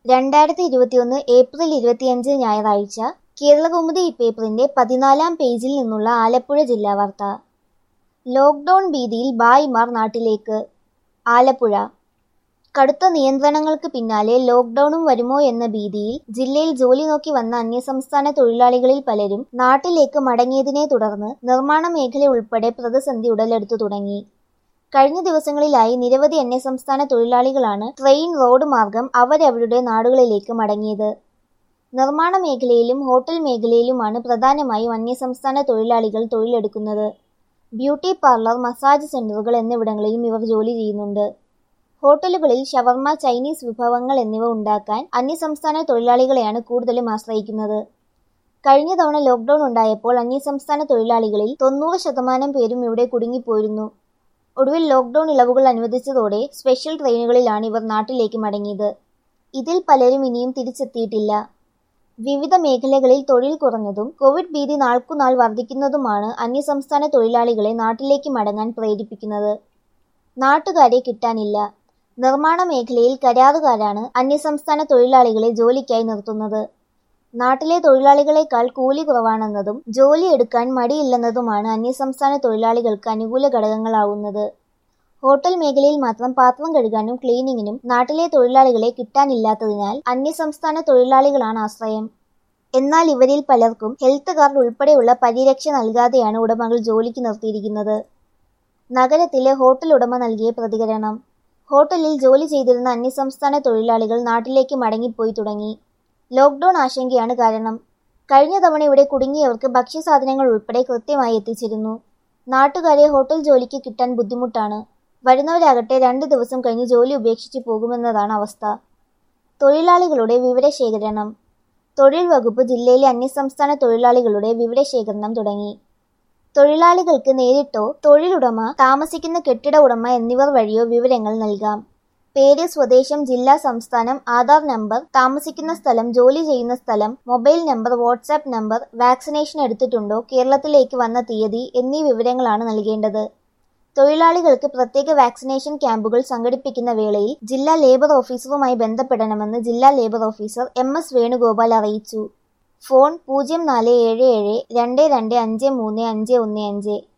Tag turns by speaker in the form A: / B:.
A: രണ്ടായിരത്തി ഇരുപത്തിയൊന്ന് ഏപ്രിൽ ഇരുപത്തിയഞ്ച് ഞായറാഴ്ച കേരളകൗമുദി പേപ്പറിന്റെ പതിനാലാം പേജിൽ നിന്നുള്ള ആലപ്പുഴ ജില്ലാ വാർത്ത ലോക്ഡൌൺ ഭീതിയിൽ ഭായിമാർ നാട്ടിലേക്ക് ആലപ്പുഴ കടുത്ത നിയന്ത്രണങ്ങൾക്ക് പിന്നാലെ ലോക്ഡൌണും വരുമോ എന്ന ഭീതിയിൽ ജില്ലയിൽ ജോലി നോക്കി വന്ന അന്യസംസ്ഥാന തൊഴിലാളികളിൽ പലരും നാട്ടിലേക്ക് മടങ്ങിയതിനെ തുടർന്ന് നിർമ്മാണ മേഖല ഉൾപ്പെടെ പ്രതിസന്ധി ഉടലെടുത്തു തുടങ്ങി കഴിഞ്ഞ ദിവസങ്ങളിലായി നിരവധി അന്യസംസ്ഥാന തൊഴിലാളികളാണ് ട്രെയിൻ റോഡ് മാർഗം അവരവരുടെ നാടുകളിലേക്ക് മടങ്ങിയത് നിർമ്മാണ മേഖലയിലും ഹോട്ടൽ മേഖലയിലുമാണ് പ്രധാനമായും അന്യസംസ്ഥാന തൊഴിലാളികൾ തൊഴിലെടുക്കുന്നത് ബ്യൂട്ടി പാർലർ മസാജ് സെന്ററുകൾ എന്നിവിടങ്ങളിലും ഇവർ ജോലി ചെയ്യുന്നുണ്ട് ഹോട്ടലുകളിൽ ഷവർമ ചൈനീസ് വിഭവങ്ങൾ എന്നിവ ഉണ്ടാക്കാൻ അന്യസംസ്ഥാന തൊഴിലാളികളെയാണ് കൂടുതലും ആശ്രയിക്കുന്നത് കഴിഞ്ഞ തവണ ലോക്ഡൌൺ ഉണ്ടായപ്പോൾ അന്യസംസ്ഥാന തൊഴിലാളികളിൽ തൊണ്ണൂറ് ശതമാനം പേരും ഇവിടെ കുടുങ്ങിപ്പോയിരുന്നു ഒടുവിൽ ലോക്ഡൌൺ ഇളവുകൾ അനുവദിച്ചതോടെ സ്പെഷ്യൽ ട്രെയിനുകളിലാണ് ഇവർ നാട്ടിലേക്ക് മടങ്ങിയത് ഇതിൽ പലരും ഇനിയും തിരിച്ചെത്തിയിട്ടില്ല വിവിധ മേഖലകളിൽ തൊഴിൽ കുറഞ്ഞതും കോവിഡ് ഭീതി നാൾക്കുനാൾ വർദ്ധിക്കുന്നതുമാണ് അന്യസംസ്ഥാന തൊഴിലാളികളെ നാട്ടിലേക്ക് മടങ്ങാൻ പ്രേരിപ്പിക്കുന്നത് നാട്ടുകാരെ കിട്ടാനില്ല നിർമ്മാണ മേഖലയിൽ കരാറുകാരാണ് അന്യസംസ്ഥാന തൊഴിലാളികളെ ജോലിക്കായി നിർത്തുന്നത് നാട്ടിലെ തൊഴിലാളികളെക്കാൾ കൂലി കുറവാണെന്നതും ജോലി എടുക്കാൻ മടിയില്ലെന്നതുമാണ് അന്യസംസ്ഥാന തൊഴിലാളികൾക്ക് അനുകൂല ഘടകങ്ങളാവുന്നത് ഹോട്ടൽ മേഖലയിൽ മാത്രം പാത്രം കഴുകാനും ക്ലീനിങ്ങിനും നാട്ടിലെ തൊഴിലാളികളെ കിട്ടാനില്ലാത്തതിനാൽ അന്യസംസ്ഥാന തൊഴിലാളികളാണ് ആശ്രയം എന്നാൽ ഇവരിൽ പലർക്കും ഹെൽത്ത് കാർഡ് ഉൾപ്പെടെയുള്ള പരിരക്ഷ നൽകാതെയാണ് ഉടമകൾ ജോലിക്ക് നിർത്തിയിരിക്കുന്നത് നഗരത്തിലെ ഹോട്ടൽ ഉടമ നൽകിയ പ്രതികരണം ഹോട്ടലിൽ ജോലി ചെയ്തിരുന്ന അന്യസംസ്ഥാന തൊഴിലാളികൾ നാട്ടിലേക്ക് മടങ്ങിപ്പോയി തുടങ്ങി ലോക്ക്ഡൌൺ ആശങ്കയാണ് കാരണം കഴിഞ്ഞ തവണ ഇവിടെ കുടുങ്ങിയവർക്ക് ഭക്ഷ്യസാധനങ്ങൾ ഉൾപ്പെടെ കൃത്യമായി എത്തിച്ചിരുന്നു നാട്ടുകാരെ ഹോട്ടൽ ജോലിക്ക് കിട്ടാൻ ബുദ്ധിമുട്ടാണ് വരുന്നവരാകട്ടെ രണ്ട് ദിവസം കഴിഞ്ഞ് ജോലി ഉപേക്ഷിച്ച് പോകുമെന്നതാണ് അവസ്ഥ തൊഴിലാളികളുടെ വിവരശേഖരണം തൊഴിൽ വകുപ്പ് ജില്ലയിലെ അന്യസംസ്ഥാന തൊഴിലാളികളുടെ വിവരശേഖരണം തുടങ്ങി തൊഴിലാളികൾക്ക് നേരിട്ടോ തൊഴിലുടമ താമസിക്കുന്ന കെട്ടിട ഉടമ എന്നിവർ വഴിയോ വിവരങ്ങൾ നൽകാം പേര് സ്വദേശം ജില്ലാ സംസ്ഥാനം ആധാർ നമ്പർ താമസിക്കുന്ന സ്ഥലം ജോലി ചെയ്യുന്ന സ്ഥലം mobile number WhatsApp number vaccination എടുത്തിട്ടുണ്ടോ കേരളത്തിലേക്ക് വന്ന തീയതി എന്നീ വിവരങ്ങളാണ് നൽകേണ്ടത് തൊഴിലാളികൾക്ക് പ്രത്യേക വാക്സിനേഷൻ ക്യാമ്പുകൾ സംഘടിപ്പിക്കുന്ന വേളയിൽ ജില്ലാ ലേബർ ഓഫീസറുമായി ബന്ധപ്പെടണമെന്ന് ജില്ലാ labour officer M S Venugopal അറിയിച്ചു ഫോൺ പൂജ്യം നാല് ഏഴ് ഏഴ് രണ്ട് രണ്ട് അഞ്ച് മൂന്ന് അഞ്ച് ഒന്ന് അഞ്ച്